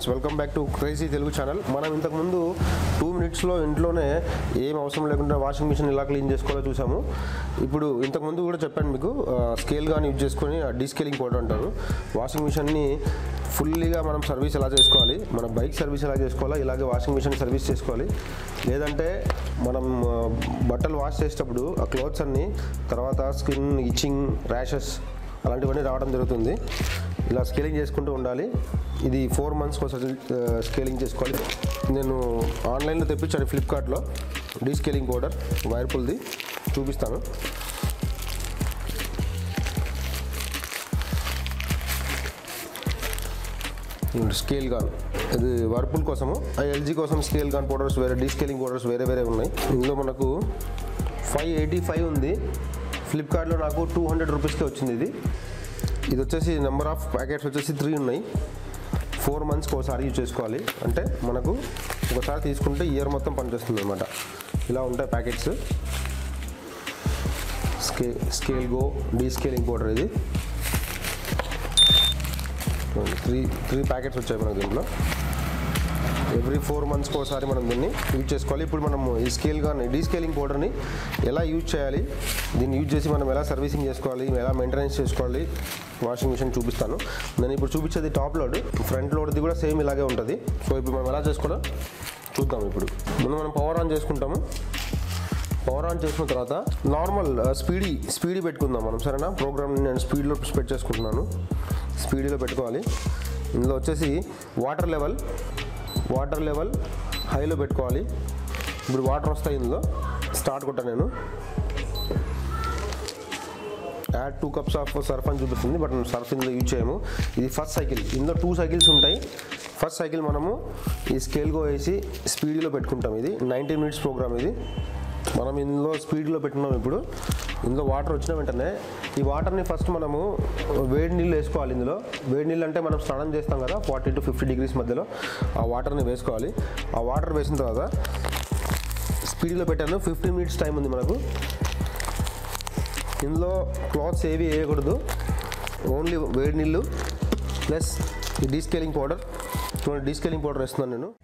friends welcome back to crazy Telugu channel మనం ఇంతకుముందు two మినిట్స్లో ఇంట్లోనే ఏం అవసరం లేకుండా వాషింగ్ మిషన్ ఎలా క్లీన్ చేసుకోవాలో చూసాము ఇప్పుడు ఇంతకుముందు కూడా చెప్పాను మీకు స్కేల్ కానీ యూజ్ చేసుకొని డీస్కేలింగ్ పౌడర్ అంటారు వాషింగ్ మిషన్ని ఫుల్లీగా మనం సర్వీస్ ఎలా చేసుకోవాలి మన బైక్ సర్వీస్ ఎలా చేసుకోవాలా ఇలాగే వాషింగ్ మిషన్ సర్వీస్ చేసుకోవాలి లేదంటే మనం ఆ, బట్టలు వాష్ చేసేటప్పుడు ఆ క్లోత్స్ అన్ని తర్వాత స్కిన్ ఇచ్చింగ్ ర్యాషెస్ అలాంటివన్నీ రావడం జరుగుతుంది ఇలా స్కేలింగ్ చేసుకుంటూ ఉండాలి ఇది ఫోర్ మంత్స్ ఒకసారి స్కేలింగ్ చేసుకోవాలి నేను ఆన్లైన్లో తెప్పించాను ఫ్లిప్కార్ట్లో డీ స్కేలింగ్ పౌడర్ వైర్పుల్ది చూపిస్తాను స్కేల్ గాన్ ఇది వర్పుల్ కోసము ఆ ఎల్జీ కోసం స్కేల్ గాన్ పౌడర్స్ వేరే డీ స్కేలింగ్ పౌడర్స్ వేరే వేరే ఉన్నాయి ఇందులో మనకు ఫైవ్ ఎయిటీ ఫైవ్ ఉంది ఫ్లిప్కార్ట్లో నాకు టూ హండ్రెడ్ రూపీస్కి వచ్చింది ఇది ఇది వచ్చేసి నెంబర్ ఆఫ్ ప్యాకెట్స్ వచ్చేసి త్రీ ఉన్నాయి ఫోర్ మంత్స్కి ఒకసారి యూజ్ చేసుకోవాలి అంటే మనకు ఒకసారి తీసుకుంటే ఇయర్ మొత్తం పనిచేస్తుంది అనమాట ఇలా ఉంటాయి ప్యాకెట్స్ స్కే scale go descaling powder ఇది త్రీ త్రీ ప్యాకెట్స్ వచ్చాయి మనకు దీంట్లో ఎవ్రీ ఫోర్ మంత్స్కి ఒకసారి మనం దీన్ని యూజ్ చేసుకోవాలి ఇప్పుడు మనం ఈ స్కేల్ కానీ డీ స్కేలింగ్ పౌడర్ని ఎలా యూజ్ చేయాలి దీన్ని యూజ్ చేసి మనం ఎలా సర్వీసింగ్ చేసుకోవాలి ఎలా మెయింటెనెన్స్ చేసుకోవాలి వాషింగ్ మిషన్ చూపిస్తాను నేను ఇప్పుడు చూపించేది టాప్ లోడ్ ఫ్రంట్ లోడ్ది కూడా సేమ్ ఇలాగే ఉంటుంది సో ఇప్పుడు మనం ఎలా చేసుకోవడం చూద్దాం ఇప్పుడు ముందు మనం పవర్ ఆన్ చేసుకుంటాము పవర్ ఆన్ చేసుకున్న తర్వాత నార్మల్ స్పీడీ స్పీడీ పెట్టుకుందాం మనం సరేనా ప్రోగ్రామ్ నేను స్పీడ్లో సెట్ చేసుకుంటున్నాను స్పీడీలో పెట్టుకోవాలి ఇందులో వచ్చేసి వాటర్ లెవెల్ వాటర్ లెవెల్ హైలో పెట్టుకోవాలి ఇప్పుడు వాటర్ వస్తాయి ఇందులో స్టార్ట్ కొట్టా నేను add two cups of surf అని చూపిస్తుంది బట్ మనం సర్ఫ్ ఇందులో యూజ్ చేయము ఇది ఫస్ట్ సైకిల్ ఇందులో టూ సైకిల్స్ ఉంటాయి ఫస్ట్ సైకిల్ మనము ఈ స్కేల్గా వేసి స్పీడ్లో పెట్టుకుంటాం ఇది నైంటీ మినిట్స్ ప్రోగ్రామ్ ఇది మనం ఇందులో స్పీడ్లో పెట్టున్నాం ఇప్పుడు ఇందులో వాటర్ వచ్చిన వెంటనే ఈ వాటర్ని ఫస్ట్ మనము వేడి నీళ్ళు వేసుకోవాలి ఇందులో వేడి నీళ్ళు అంటే మనం స్నానం చేస్తాం కదా ఫార్టీ టు ఫిఫ్టీ డిగ్రీస్ మధ్యలో ఆ వాటర్ని వేసుకోవాలి ఆ వాటర్ వేసిన తర్వాత స్పీడ్లో పెట్టాను ఫిఫ్టీన్ మినిట్స్ టైం ఉంది మనకు ఇందులో క్లాత్స్ ఏవి వేయకూడదు ఓన్లీ వేడి నీళ్ళు ప్లస్ ఈ డీస్కేలింగ్ పౌడర్ చూడండి డీస్కేలింగ్ పౌడర్ వేస్తున్నాను నేను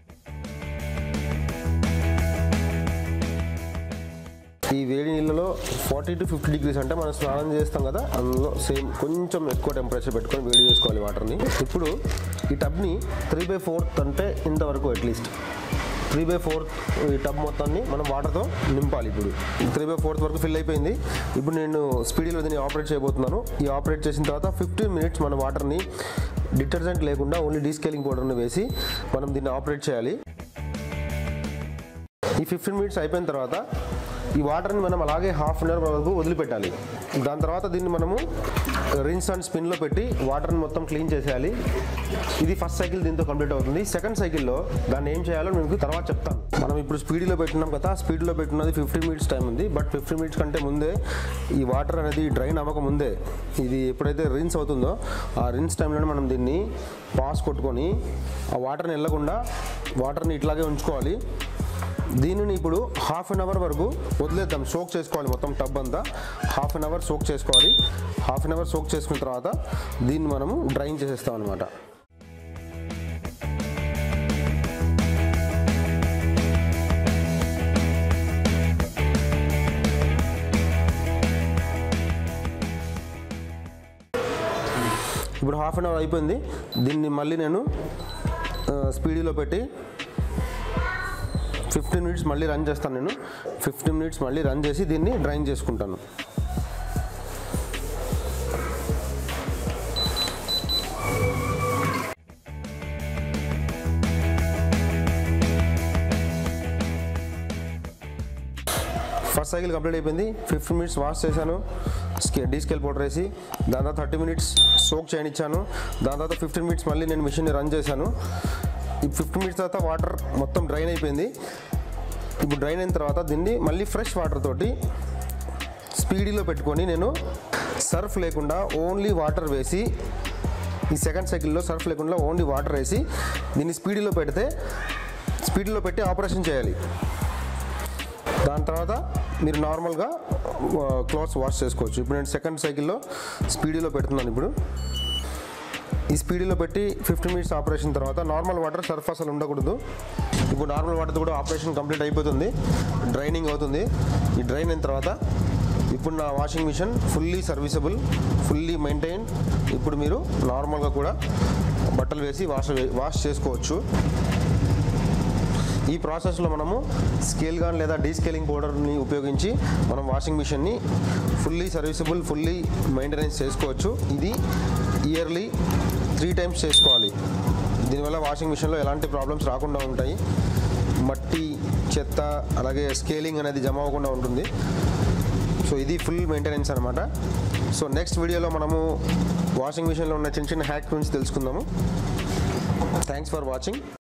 ఈ వేడి నీళ్ళలో ఫార్టీ టు ఫిఫ్టీ డిగ్రీస్ అంటే మనం స్నానం చేస్తాం కదా అందులో సేమ్ కొంచెం ఎక్కువ టెంపరేచర్ పెట్టుకొని వేడి చేసుకోవాలి వాటర్ని ఇప్పుడు ఈ టబ్ని త్రీ బై ఫోర్త్ అంటే ఇంతవరకు అట్లీస్ట్ త్రీ బై ఫోర్త్ ఈ టబ్ మొత్తాన్ని మనం వాటర్తో నింపాలి ఇప్పుడు త్రీ బై ఫోర్త్ వరకు ఫిల్ అయిపోయింది ఇప్పుడు నేను స్పీడీలో దీన్ని ఆపరేట్ చేయబోతున్నాను ఈ ఆపరేట్ చేసిన తర్వాత ఫిఫ్టీన్ మినిట్స్ మన వాటర్ని డిటర్జెంట్ లేకుండా ఓన్లీ డీస్కేలింగ్ పౌడర్ని వేసి మనం దీన్ని ఆపరేట్ చేయాలి ఈ ఫిఫ్టీన్ మినిట్స్ అయిపోయిన తర్వాత ఈ వాటర్ని మనం అలాగే హాఫ్ అన్ అవర్ వరకు వదిలిపెట్టాలి దాని తర్వాత దీన్ని మనము రిన్స్ అండ్ స్పిన్లో పెట్టి వాటర్ని మొత్తం క్లీన్ చేసేయాలి ఇది ఫస్ట్ సైకిల్ దీంతో కంప్లీట్ అవుతుంది సెకండ్ సైకిల్లో దాన్ని ఏం చేయాలో మీకు తర్వాత చెప్తాను మనం ఇప్పుడు స్పీడ్లో పెట్టినాం కదా స్పీడ్లో పెట్టినది ఫిఫ్టీన్ మినిట్స్ టైం ఉంది బట్ ఫిఫ్టీన్ మినిట్స్ కంటే ముందే ఈ వాటర్ అనేది డ్రైన్ అవ్వక ముందే ఇది ఎప్పుడైతే రిన్స్ అవుతుందో ఆ రిన్స్ టైంలోనే మనం దీన్ని పాస్ కొట్టుకొని ఆ వాటర్ని వెళ్ళకుండా వాటర్ని ఇట్లాగే ఉంచుకోవాలి దీనిని ఇప్పుడు హాఫ్ అన్ అవర్ వరకు వదిలేద్దాం సోక్ చేసుకోవాలి మొత్తం టబ్ అంతా హాఫ్ అన్ అవర్ సోక్ చేసుకోవాలి హాఫ్ అన్ అవర్ సోక్ చేసుకున్న తర్వాత దీన్ని మనము డ్రైన్ చేసేస్తాం అనమాట ఇప్పుడు హాఫ్ అన్ అవర్ అయిపోయింది దీన్ని మళ్ళీ నేను స్పీడీలో పెట్టి ఫిఫ్టీన్ మినిట్స్ మళ్ళీ రన్ చేస్తాను నేను ఫిఫ్టీన్ మినిట్స్ మళ్ళీ రన్ చేసి దీన్ని డ్రైన్ చేసుకుంటాను ఫస్ట్ సైకిల్ కంప్లీట్ అయిపోయింది ఫిఫ్టీన్ మినిట్స్ వాష్ చేశాను స్కే డీ స్కేల్ పౌడర్ వేసి దాని తర్వాత థర్టీ మినిట్స్ సోక్ చేయనిచ్చాను దాని తర్వాత ఫిఫ్టీన్ మినిట్స్ మళ్ళీ నేను మిషన్ని రన్ చేశాను ఈ ఫిఫ్టీన్ మినిట్స్ తర్వాత వాటర్ మొత్తం డ్రైన్ అయిపోయింది ఇప్పుడు డ్రైన్ అయిన తర్వాత దీన్ని మళ్ళీ ఫ్రెష్ వాటర్ తోటి స్పీడీలో పెట్టుకొని నేను సర్ఫ్ లేకుండా ఓన్లీ వాటర్ వేసి ఈ సెకండ్ సైకిల్లో సర్ఫ్ లేకుండా ఓన్లీ వాటర్ వేసి దీన్ని స్పీడీలో పెడితే స్పీడ్లో పెట్టి ఆపరేషన్ చేయాలి దాని తర్వాత మీరు నార్మల్గా క్లాత్స్ వాష్ చేసుకోవచ్చు ఇప్పుడు నేను సెకండ్ సైకిల్లో స్పీడీలో పెడుతున్నాను ఇప్పుడు ఈ స్పీడ్లో పెట్టి ఫిఫ్టీన్ మినిట్స్ ఆపరేషన్ తర్వాత నార్మల్ వాటర్ సర్ఫ్ అసలు ఉండకూడదు ఇప్పుడు నార్మల్ వాటర్ కూడా ఆపరేషన్ కంప్లీట్ అయిపోతుంది డ్రైనింగ్ అవుతుంది ఈ డ్రైన్ అయిన తర్వాత ఇప్పుడు నా washing machine fully serviceable fully maintain ఇప్పుడు మీరు నార్మల్గా కూడా బట్టలు వేసి వాష్ వాష్ చేసుకోవచ్చు ఈ ప్రాసెస్లో మనము స్కేల్ గాన్ లేదా డీస్కేలింగ్ పౌడర్ని ఉపయోగించి మనం వాషింగ్ మిషన్ని ఫుల్లీ సర్వీసబుల్ ఫుల్లీ మెయింటెనెన్స్ చేసుకోవచ్చు ఇది ఇయర్లీ త్రీ టైమ్స్ చేసుకోవాలి దీనివల్ల వాషింగ్ మిషన్లో ఎలాంటి ప్రాబ్లమ్స్ రాకుండా ఉంటాయి మట్టి చెత్త అలాగే స్కేలింగ్ అనేది జమ అవ్వకుండా ఉంటుంది సో ఇది ఫుల్ మెయింటెనెన్స్ అనమాట సో నెక్స్ట్ వీడియోలో మనము వాషింగ్ మిషన్లో ఉన్న చిన్న చిన్న హ్యాక్ గురించి తెలుసుకుందాము థ్యాంక్స్ ఫర్ వాచింగ్